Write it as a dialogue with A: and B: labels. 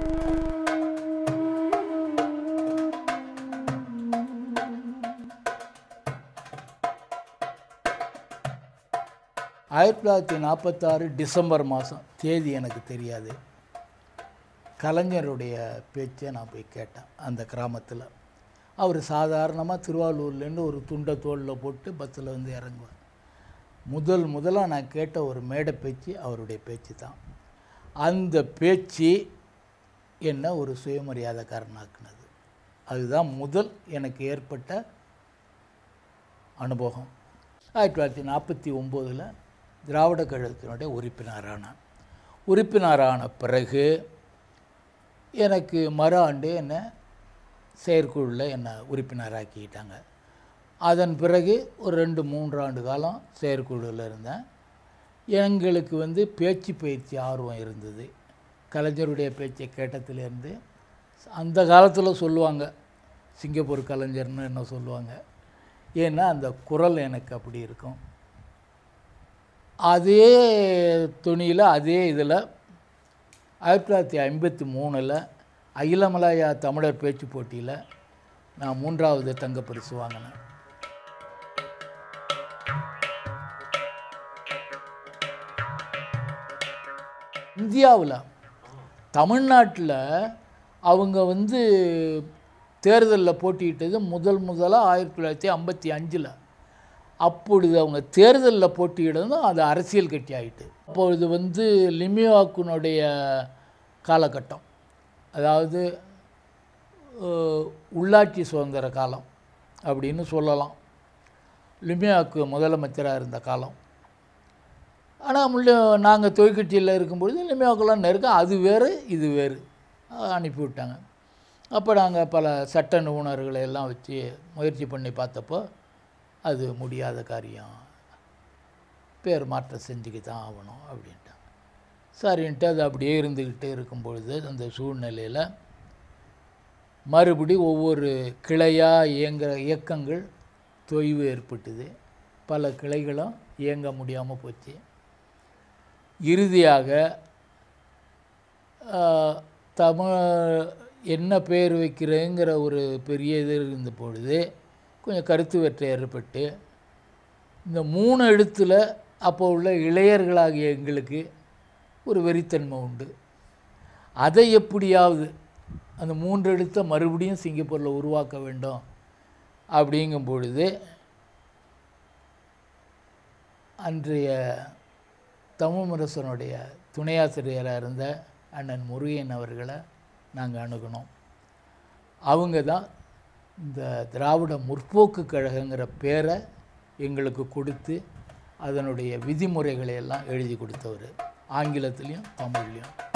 A: ஆயிரத்தி தொள்ளாயிரத்தி நாற்பத்தாறு டிசம்பர் மாதம் தேதி எனக்கு தெரியாது கலைஞருடைய பேச்சை நான் போய் கேட்டேன் அந்த கிராமத்தில் அவர் சாதாரணமாக திருவாரூர்லேருந்து ஒரு துண்டை தோளில் போட்டு பஸ்ஸில் வந்து இறங்குவார் முதல் முதலாக நான் கேட்ட ஒரு மேடை பேச்சு அவருடைய பேச்சு தான் அந்த பேச்சு என்ன ஒரு சுயமரியாதைக்காரனாக்குனது அதுதான் முதல் எனக்கு ஏற்பட்ட அனுபவம் ஆயிரத்தி தொள்ளாயிரத்தி நாற்பத்தி ஒம்போதில் திராவிட கழகத்தினுடைய உறுப்பினரானான் உறுப்பினரான பிறகு எனக்கு மறு ஆண்டு என்னை செயற்குழுவில் என்னை உறுப்பினராக்கிட்டாங்க அதன் பிறகு ஒரு ரெண்டு மூன்று ஆண்டு காலம் செயற்குழுவில் இருந்தேன் எங்களுக்கு வந்து பேச்சு பயிற்சி ஆர்வம் இருந்தது கலைஞருடைய பேச்சை கேட்டதுலேருந்து அந்த காலத்தில் சொல்லுவாங்க சிங்கப்பூர் கலைஞர்னு என்ன சொல்லுவாங்க ஏன்னா அந்த குரல் எனக்கு அப்படி இருக்கும் அதே துணியில் அதே இதில் ஆயிரத்தி தொள்ளாயிரத்தி ஐம்பத்தி மூணில் அகிலமலாயா தமிழர் பேச்சு போட்டியில் நான் மூன்றாவது தங்கப் பரிசு வாங்கினேன் இந்தியாவில் தமிழ்நாட்டில் அவங்க வந்து தேர்தலில் போட்டியிட்டது முதல் முதலாக ஆயிரத்தி தொள்ளாயிரத்தி ஐம்பத்தி அஞ்சில் அப்பொழுது அவங்க தேர்தலில் போட்டியிடணும் அது அரசியல் கட்சி ஆயிட்டு அப்பொழுது வந்து லிமியாக்குனுடைய காலகட்டம் அதாவது அஹ், உள்ளாட்சி சுதந்திர காலம் அப்படின்னு சொல்லலாம் லிமியாக்கு முதலமைச்சராக இருந்த காலம் ஆனால் முள்ள நாங்கள் தொழிற்கட்சியில் இருக்கும்பொழுது லிமியாக்கெல்லாம் நெருக்கம் அது வேறு இது வேறு அஹ், அனுப்பி விட்டாங்க அப்போ நாங்கள் பல சட்ட நிபுணர்களை எல்லாம் வச்சு முயற்சி பண்ணி பார்த்தப்போ அது முடியாத காரியம் பேர் மாற்றம் செஞ்சுக்க தான் ஆகணும் அப்படின்ட்டாங்க சரின்ட்டு அது அப்படியே இருந்துக்கிட்டே இருக்கும் பொழுது அந்த சூழ்நிலையில் மறுபடி ஒவ்வொரு கிளையாக இயங்குற இயக்கங்கள் தொய்வு ஏற்பட்டுது பல கிளைகளும் இயங்க முடியாமல் போச்சு இறுதியாக ஆஹ், தமிழ் என்ன பேர் வைக்கிறேங்கிற ஒரு பெரிய இது இருந்த பொழுது கொஞ்சம் கருத்து வெற்றை ஏற்பட்டு இந்த மூணு எழுத்தில் அப்போ உள்ள இளையர்களாகிய எங்களுக்கு ஒரு வெறித்தன்மை உண்டு அதை எப்படியாவது அந்த மூன்று எழுத்தை மறுபடியும் சிங்கப்பூரில் உருவாக்க வேண்டும் அப்படிங்கும் பொழுது அன்றைய தமிழ்முரசனுடைய துணையாசிரியராக இருந்த அண்ணன் முருகன் அவர்களை நாங்கள் அணுகுனோம் அவங்க தான் இந்த திராவிட முற்போக்கு கழகங்கிற பேரை எங்களுக்கு கொடுத்து அதனுடைய விதிமுறைகளை எல்லாம் எழுதி கொடுத்தவர் ஆங்கிலத்திலையும் தமிழ்லையும்